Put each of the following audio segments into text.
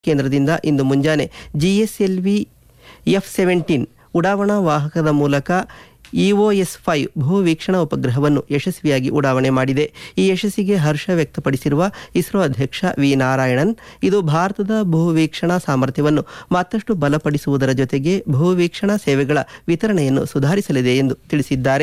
ಕೇಂದ್ರದಿಂದ ಇಂದು ಮುಂಜಾನೆ GSLV F seventeen ಉಡಾವಣಾ ವಾಹಕದ ಮೂಲಕ ಇಒಎಸ್ ಫೈವ್ ಭೂ ವೀಕ್ಷಣಾ ಉಪಗ್ರಹವನ್ನು ಯಶಸ್ವಿಯಾಗಿ ಉಡಾವಣೆ ಮಾಡಿದೆ ಈ ಯಶಸ್ಸಿಗೆ ಹರ್ಷ ವ್ಯಕ್ತಪಡಿಸಿರುವ ಇಸ್ರೋ ಅಧ್ಯಕ್ಷ ವಿ ನಾರಾಯಣನ್ ಇದು ಭಾರತದ ಭೂ ವೀಕ್ಷಣಾ ಸಾಮರ್ಥ್ಯವನ್ನು ಮತ್ತಷ್ಟು ಬಲಪಡಿಸುವುದರ ಜೊತೆಗೆ ಭೂ ವೀಕ್ಷಣಾ ಸೇವೆಗಳ ವಿತರಣೆಯನ್ನು ಸುಧಾರಿಸಲಿದೆ ಎಂದು ತಿಳಿಸಿದ್ದಾರೆ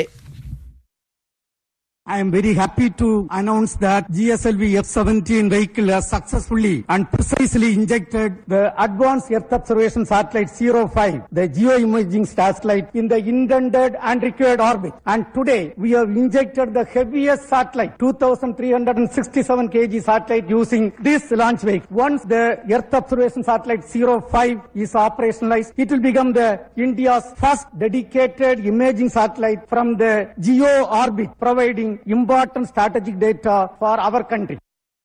I am very happy to announce that GSLV F-17 vehicle has successfully and precisely injected the Advanced Earth Observation Satellite 05, the geoimaging satellite, in the intended and required orbit. And today, we have injected the heaviest satellite, 2,367 kg satellite using this launch vehicle. Once the Earth Observation Satellite 05 is operationalized, it will become the India's first dedicated imaging satellite from the geo orbit, providing important strategic data for our country.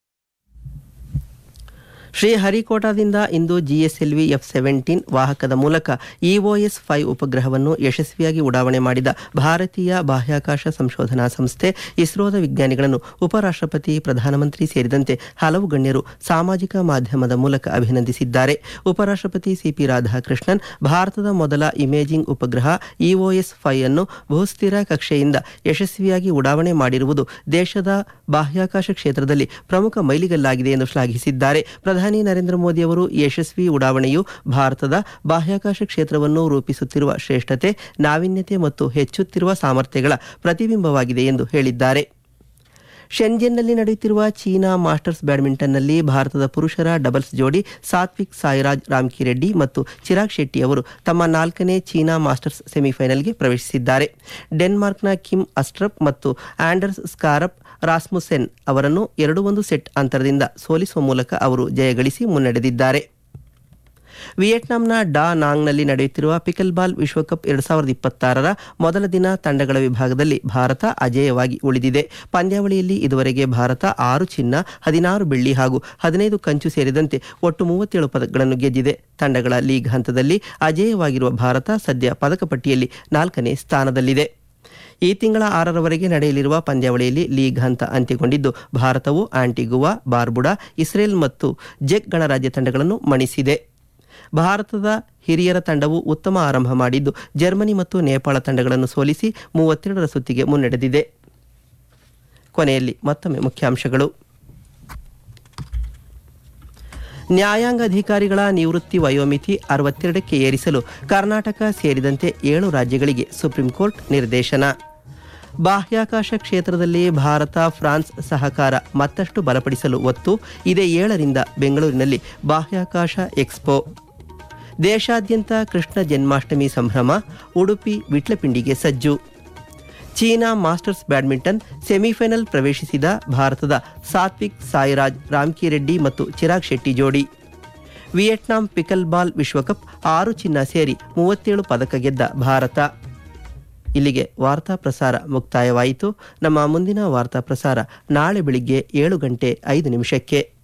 ಶ್ರೀಹರಿಕೋಟಾದಿಂದ ಇಂದು GSLV F seventeen ವಾಹಕದ ಮೂಲಕ EOS five ಉಪಗ್ರಹವನ್ನು ಯಶಸ್ವಿಯಾಗಿ ಉಡಾವಣೆ ಮಾಡಿದ ಭಾರತೀಯ ಬಾಹ್ಯಾಕಾಶ ಸಂಶೋಧನಾ ಸಂಸ್ಥೆ ಇಸ್ರೋದ ವಿಜ್ಞಾನಿಗಳನ್ನು ಉಪರಾಷ್ಟ್ರಪತಿ ಪ್ರಧಾನಮಂತ್ರಿ ಸೇರಿದಂತೆ ಹಲವು ಗಣ್ಯರು ಸಾಮಾಜಿಕ ಮಾಧ್ಯಮದ ಮೂಲಕ ಅಭಿನಂದಿಸಿದ್ದಾರೆ ಉಪರಾಷ್ಟ್ರಪತಿ ಸಿಪಿ ರಾಧಾಕೃಷ್ಣನ್ ಭಾರತದ ಮೊದಲ ಇಮೇಜಿಂಗ್ ಉಪಗ್ರಹ ಇಒಎಸ್ ಫೈವ್ ಅನ್ನು ಭೂಸ್ಥಿರ ಕಕ್ಷೆಯಿಂದ ಯಶಸ್ವಿಯಾಗಿ ಉಡಾವಣೆ ಮಾಡಿರುವುದು ದೇಶದ ಬಾಹ್ಯಾಕಾಶ ಕ್ಷೇತ್ರದಲ್ಲಿ ಪ್ರಮುಖ ಮೈಲಿಗಲ್ಲಾಗಿದೆ ಎಂದು ಶ್ಲಾಘಿಸಿದ್ದಾರೆ ಪ್ರಧಾನಿ ನರೇಂದ್ರ ಮೋದಿ ಅವರು ಈ ಯಶಸ್ವಿ ಉಡಾವಣೆಯು ಭಾರತದ ಬಾಹ್ಯಾಕಾಶ ಕ್ಷೇತ್ರವನ್ನು ರೂಪಿಸುತ್ತಿರುವ ಶ್ರೇಷ್ಠತೆ ನಾವೀನ್ಯತೆ ಮತ್ತು ಹೆಚ್ಚುತ್ತಿರುವ ಸಾಮರ್ಥ್ಯಗಳ ಪ್ರತಿಬಿಂಬವಾಗಿದೆ ಎಂದು ಹೇಳಿದ್ದಾರೆ ಶೆಂಜೆನ್ನಲ್ಲಿ ನಡೆಯುತ್ತಿರುವ ಚೀನಾ ಮಾಸ್ಟರ್ಸ್ ಬ್ಯಾಡ್ಮಿಂಟನ್ನಲ್ಲಿ ಭಾರತದ ಪುರುಷರ ಡಬಲ್ಸ್ ಜೋಡಿ ಸಾತ್ವಿಕ್ ಸಾಯಿರಾಜ್ ರಾಮ್ಕಿರೆಡ್ಡಿ ಮತ್ತು ಚಿರಾಗ್ ಶೆಟ್ಟಿ ಅವರು ತಮ್ಮ ನಾಲ್ಕನೇ ಚೀನಾ ಮಾಸ್ಟರ್ಸ್ ಸೆಮಿಫೈನಲ್ಗೆ ಪ್ರವೇಶಿಸಿದ್ದಾರೆ ಡೆನ್ಮಾರ್ಕ್ನ ಕಿಮ್ ಅಸ್ಟ್ರಪ್ ಮತ್ತು ಆಂಡರ್ಸ್ ಸ್ಕಾರಪ್ ರಾಸ್ಮುಸೆನ್ ಅವರನ್ನು ಎರಡು ಒಂದು ಸೆಟ್ ಅಂತರದಿಂದ ಸೋಲಿಸುವ ಮೂಲಕ ಅವರು ಜಯಗಳಿಸಿ ಮುನ್ನಡೆದಿದ್ದಾರೆ ವಿಯೆಟ್ನಾಂನ ಡಾ ನಾಂಗ್ನಲ್ಲಿ ನಡೆಯುತ್ತಿರುವ ಪಿಕಲ್ ಬಾಲ್ ವಿಶ್ವಕಪ್ ಎರಡು ಸಾವಿರದ ಇಪ್ಪತ್ತಾರರ ಮೊದಲ ದಿನ ತಂಡಗಳ ವಿಭಾಗದಲ್ಲಿ ಭಾರತ ಅಜೇಯವಾಗಿ ಉಳಿದಿದೆ ಪಂದ್ಯಾವಳಿಯಲ್ಲಿ ಇದುವರೆಗೆ ಭಾರತ ಆರು ಚಿನ್ನ ಹದಿನಾರು ಬೆಳ್ಳಿ ಹಾಗೂ ಹದಿನೈದು ಕಂಚು ಸೇರಿದಂತೆ ಒಟ್ಟು ಮೂವತ್ತೇಳು ಪದಕಗಳನ್ನು ಗೆದ್ದಿದೆ ತಂಡಗಳ ಲೀಗ್ ಹಂತದಲ್ಲಿ ಅಜೇಯವಾಗಿರುವ ಭಾರತ ಸದ್ಯ ಪದಕ ಪಟ್ಟಿಯಲ್ಲಿ ನಾಲ್ಕನೇ ಸ್ಥಾನದಲ್ಲಿದೆ ಈ ತಿಂಗಳ ಆರರವರೆಗೆ ನಡೆಯಲಿರುವ ಪಂದ್ಯಾವಳಿಯಲ್ಲಿ ಲೀಗ್ ಹಂತ ಅಂತ್ಯಗೊಂಡಿದ್ದು ಭಾರತವು ಆಂಟಿಗುವಾ ಬಾರ್ಬುಡಾ ಇಸ್ರೇಲ್ ಮತ್ತು ಜೆಕ್ ಗಣರಾಜ್ಯ ತಂಡಗಳನ್ನು ಮಣಿಸಿದೆ ಭಾರತದ ಹಿರಿಯರ ತಂಡವು ಉತ್ತಮ ಆರಂಭ ಮಾಡಿದ್ದು ಜರ್ಮನಿ ಮತ್ತು ನೇಪಾಳ ತಂಡಗಳನ್ನು ಸೋಲಿಸಿ ಮೂವತ್ತೆರಡರ ಸುತ್ತಿಗೆ ಮುನ್ನಡೆದಿದೆ ಕೊನೆಯಲ್ಲಿ ಮತ್ತೊಮ್ಮೆ ಮುಖ್ಯಾಂಶಗಳು ನ್ಯಾಯಾಂಗ ಅಧಿಕಾರಿಗಳ ನಿವೃತ್ತಿ ವಯೋಮಿತಿ ಅರವತ್ತೆರಡಕ್ಕೆ ಏರಿಸಲು ಕರ್ನಾಟಕ ಸೇರಿದಂತೆ ಏಳು ರಾಜ್ಯಗಳಿಗೆ ಸುಪ್ರೀಂ ಕೋರ್ಟ್ ನಿರ್ದೇಶನ ಬಾಹ್ಯಾಕಾಶ ಕ್ಷೇತ್ರದಲ್ಲಿ ಭಾರತ ಫ್ರಾನ್ಸ್ ಸಹಕಾರ ಮತ್ತಷ್ಟು ಬಲಪಡಿಸಲು ಒತ್ತು ಇದೇ ಏಳರಿಂದ ಬೆಂಗಳೂರಿನಲ್ಲಿ ಬಾಹ್ಯಾಕಾಶ ಎಕ್ಸ್ಪೋ ದೇಶಾದ್ಯಂತ ಕೃಷ್ಣ ಜನ್ಮಾಷ್ಟಮಿ ಸಂಭ್ರಮ ಉಡುಪಿ ವಿಟ್ಲಪಿಂಡಿಗೆ ಸಜ್ಜು ಚೀನಾ ಮಾಸ್ಟರ್ಸ್ ಬ್ಯಾಡ್ಮಿಂಟನ್ ಸೆಮಿಫೈನಲ್ ಪ್ರವೇಶಿಸಿದ ಭಾರತದ ಸಾತ್ವಿಕ್ ಸಾಯಿರಾಜ್ ರಾಮ್ಕಿರೆಡ್ಡಿ ಮತ್ತು ಚಿರಾಗ್ ಶೆಟ್ಟಿ ಜೋಡಿ ವಿಯೆಟ್ನಾಂ ಪಿಕಲ್ ಬಾಲ್ ವಿಶ್ವಕಪ್ ಆರು ಚಿನ್ನ ಸೇರಿ ಮೂವತ್ತೇಳು ಪದಕ ಗೆದ್ದ ಭಾರತ ಇಲ್ಲಿಗೆ ವಾರ್ತಾ ಪ್ರಸಾರ ಮುಕ್ತಾಯವಾಯಿತು ನಮ್ಮ ಮುಂದಿನ ವಾರ್ತಾ ಪ್ರಸಾರ ನಾಳೆ ಬೆಳಿಗ್ಗೆ ಏಳು ಗಂಟೆ ಐದು ನಿಮಿಷಕ್ಕೆ